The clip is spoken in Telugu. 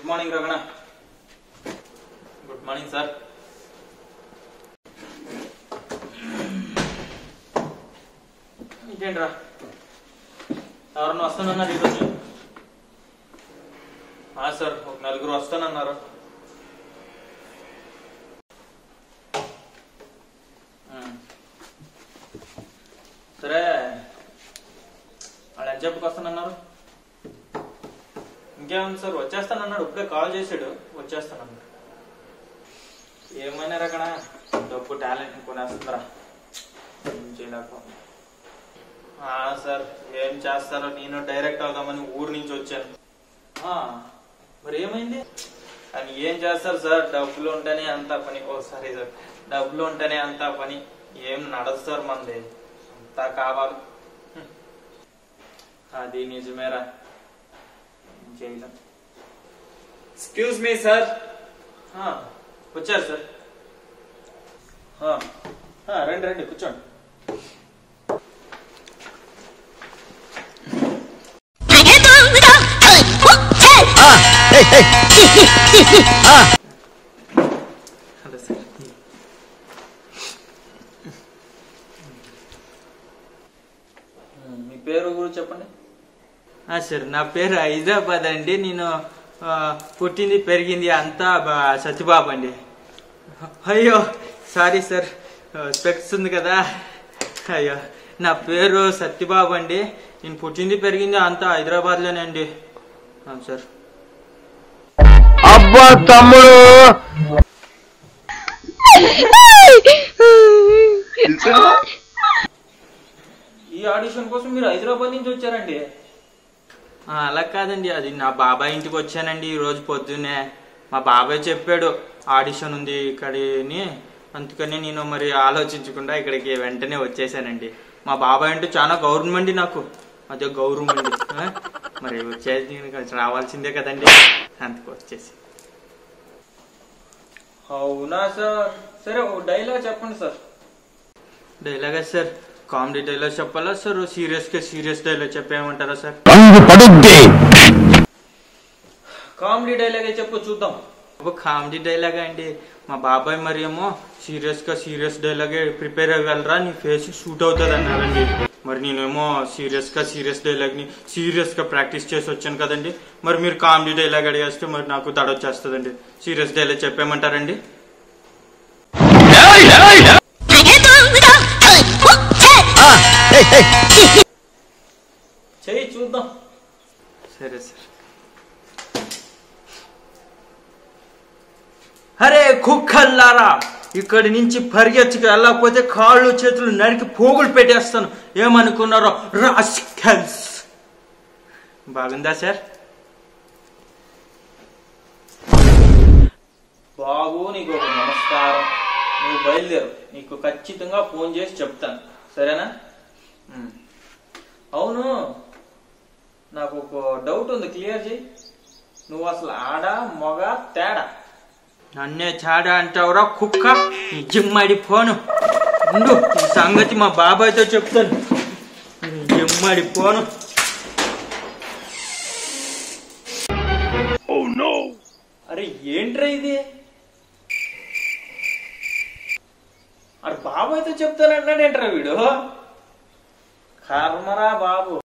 గుడ్ మార్నింగ్ రగణ గుడ్ మార్నింగ్ సార్ ఇంకేంట్రా ఎవరన్నా వస్తానన్నారు ఈరోజు ఆ సార్ ఒక నలుగురు వస్తానన్నారు ఉమ్. సరే వాళ్ళు ఎంత చెప్పుకు వస్తానన్నారు ఇంకేముంది సార్ వచ్చేస్తానన్నాడు ఇప్పుడే కాల్ చేశాడు వచ్చేస్తానన్నాడు ఏమైనా అక్కడ డబ్బు టాలెంట్ కొనేస్తుందిరా ఏం చేయలేకపోతున్నా ఆ, సార్ ఏం చేస్తారో నేను డైరెక్ట్ అవుదామని ఊరు నుంచి వచ్చాను ఆ, మరి ఏమైంది అని ఏం చేస్తారు సార్ డబ్బులు ఉంటేనే అంత పని ఓ సారీ సార్ డబ్బులు ఉంటేనే అంత పని ఏం నడదు సార్ మనది అంతా కావాలి హ్మ్. అది నిజమేరా ఏం చేయలేం ఎక్స్క్యూజ్ మీ సార్ వచ్చారు సార్ ఆ, ఆ, రండి రండి కూర్చోండి హలో సార్ మీ పేరు గురు చెప్పండి సార్ నా పేరు హైదరాబాద్ అండి నేను ఆ, పుట్టింది పెరిగింది అంతా బా- సత్యబాబు అండి అయ్యో సారీ సార్ స్పెక్స్ ఉంది కదా అయ్యో నా పేరు సత్యబాబు అండి నేను పుట్టింది పెరిగింది అంతా హైదరాబాద్లోనే అండి అవును సార్ అబ్బా తమ్ముడు ఈ ఆడిషన్ కోసం మీరు హైదరాబాద్ నుంచి వచ్చారండి ఆ, అలా కాదండి అది నా బాబాయ్ ఇంటికి వచ్చానండి ఈ రోజు పొద్దున్నే మా బాబాయ్ చెప్పాడు ఆడిషన్ ఉంది ఇక్కడని అందుకని నేను మరి ఆలోచించకుండా ఇక్కడికి వెంటనే వచ్చేసానండి మా బాబాయ్ అంటే చాలా గౌరవం అండి నాకు అదే గౌరవం అండి ఆ? మరి వచ్చేసి నేను కొంచెం రావాల్సిందే కదండి అందుకు వచ్చేసి అవునా సార్ సరే ఓ డైలాగ్ చెప్పండి సార్ డైలాగా సార్ కామెడీ డైలాగ్ చెప్పాలా సార్ సీరియస్ గా సీరియస్ డైలాగ్ చెప్పేయమంటారా సార్ పంగు పడుద్ది కామెడీ డైలాగే చెప్పు చూద్దాం ఒక కామెడీ డైలాగ్ అండి మా బాబాయ్ మరి ఏమో సీరియస్ గా సీరియస్ డైలాగే ప్రిపేర్ అవ్వగలరా నీ ఫేస్ షూట్ అవుతుంది అన్నారండి మరి నేనేమో సీరియస్ గా సీరియస్ డైలాగ్ ని సీరియస్ గా ప్రాక్టీస్ చేసి వచ్చాను కదండి మరి మీరు కామెడీ డైలాగ్ అడిగేస్తే మరి నాకు దడ వచ్చేస్తుందండి సీరియస్ డైలాగ్ చెప్పేయమంటారండి చెయ్యి చూద్దాం సరే సార్ అరే కుక్కల్లారా ఇక్కడి నుంచి పరిగెత్తుకు వెళ్ళకపోతే కాళ్ళు చేతులు నరికి పోగులు పెట్టేస్తాను ఏమనుకున్నారో రాస్కల్స్ బాగుందా సార్ బాబు నీకు ఒక నమస్కారం నువ్వు బయలుదేరు నీకు ఖచ్చితంగా ఫోన్ చేసి చెప్తాను సరేనా ఉమ్. అవును నాకు ఒక డౌట్ ఉంది క్లియర్ చేయి నువ్వు అసలు ఆడ మగ తేడా నన్నే చాడా అంటావురా కుక్క ఈ జిమ్మడి ఫోను ఉండు ఈ సంగతి మా బాబాయ్తో చెప్తాను ఈ జిమ్మడి ఫోను అరే ఏంట్రా ఇది అరే బాబాయ్తో చెప్తానంటాడేంట్రా వీడు కర్మరా బాబు